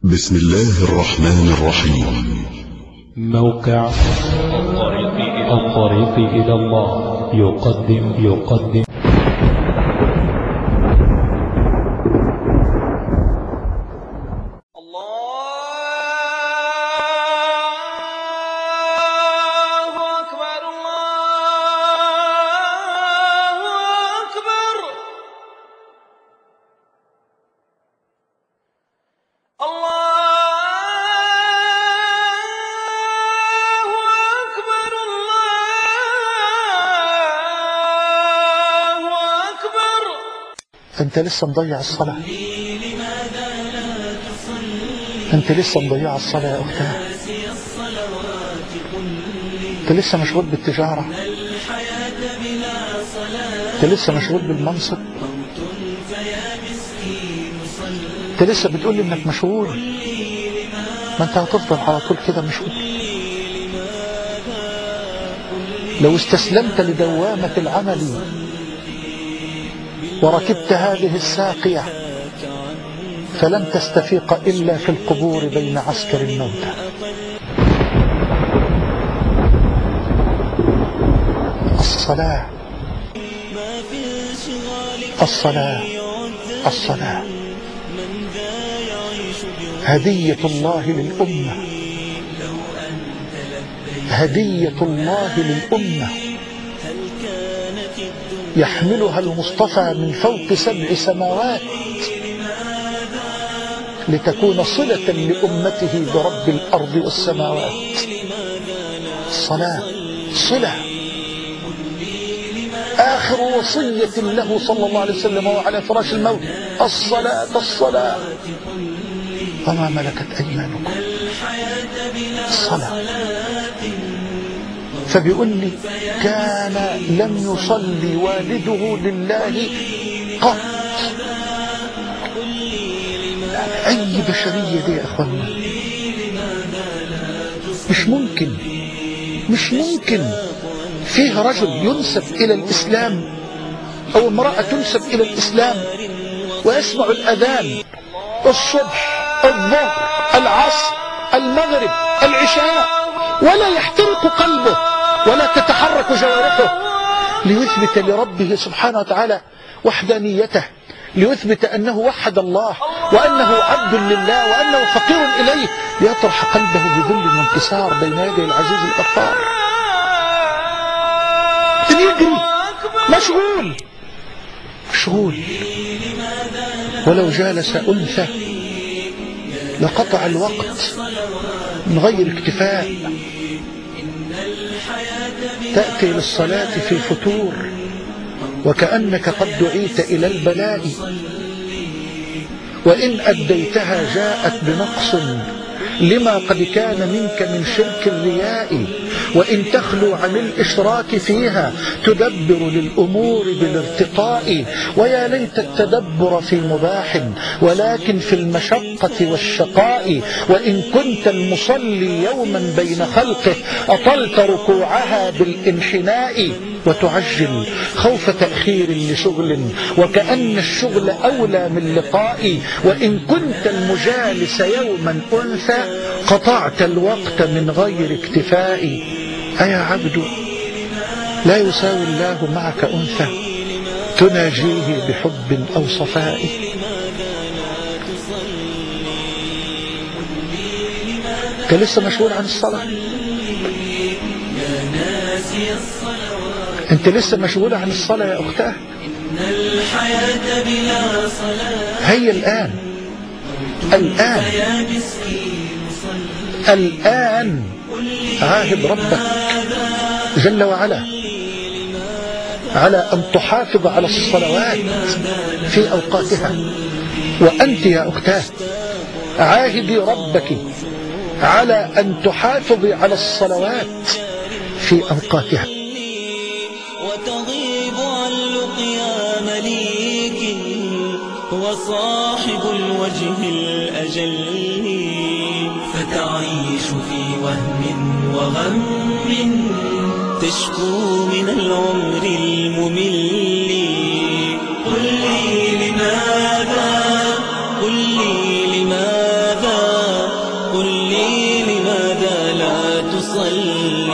بسم الله الرحمن الرحيم موقع الطريق إلى الله يقدم يقدم الله أكبر الله أكبر الله أكبر الله أكبر انت لسه مضيع الصلاة انت لسه مضيع الصلاة يا اختها انت لسه مشغول بالتجارة انت لسه مشغول بالمنصب انت لسه بتقول لي انك مشغول ما انت هتفضل على طول كده مشغول لو استسلمت لدوامة العمل وركبت هذه الساقية فلن تستفيق إلا في القبور بين عسكر الموتى الصلاة الصلاة الصلاة هدية الله للأمة هدية الله للأمة يحملها المصطفى من فوق سبع سماوات لتكون صلة لأمته برب الأرض والسماوات الصلاة صلة آخر وصية له صلى الله عليه وسلم وهو على فراش الموت الصلاة الصلاة وما ملكت أيمانكم الصلاة فبيقول لي كان لم يصلي والده لله قط أي بشرية دي يا أخوانا مش ممكن مش ممكن فيه رجل ينسب إلى الإسلام أو امرأة تنسب إلى الإسلام ويسمع الأذان الصبح الظهر العصر المغرب العشاء ولا يحترق قلبه ولا تتحرك جوارحه ليثبت لربه سبحانه وتعالى وحدانيته ليثبت أنه وحد الله وأنه عبد لله وأنه فقير إليه ليطرح قلبه بذل وانكسار بين يدي العزيز الغفار يجري مشغول مشغول ولو جالس أنثى لقطع الوقت من غير اكتفاء تأتي للصلاة في فتور وكأنك قد دعيت إلى البلاء وإن أديتها جاءت بنقص لما قد كان منك من شرك الرياء وإن تخلو عن الإشراك فيها تدبر للأمور بالارتقاء ويا ليت التدبر في مباح ولكن في المشقة والشقاء وإن كنت المصلي يوما بين خلقه أطلت ركوعها بالانحناء وتعجل خوف تأخير لشغل وكأن الشغل أولى من لقائي وإن كنت المجالس يوما أنثى قطعت الوقت من غير اكتفاء أيا عبد لا يساوي الله معك أنثى تناجيه بحب أو صفاء أنت لسه مشغول عن الصلاة أنت لسه مشغولة عن الصلاة يا أختاه الحياة بلا صلاة هي الآن الآن يا مسكين الآن عاهد ربك جل وعلا على أن تحافظ على الصلوات في أوقاتها وأنت يا أختاه عاهدي ربك على أن تحافظي على الصلوات في أوقاتها وتغيب عن لقيا مليك وصاحب الوجه الأجل فتعيش في وهم وغم تشكو من العمر الممل قل لي لماذا قل لي لماذا صل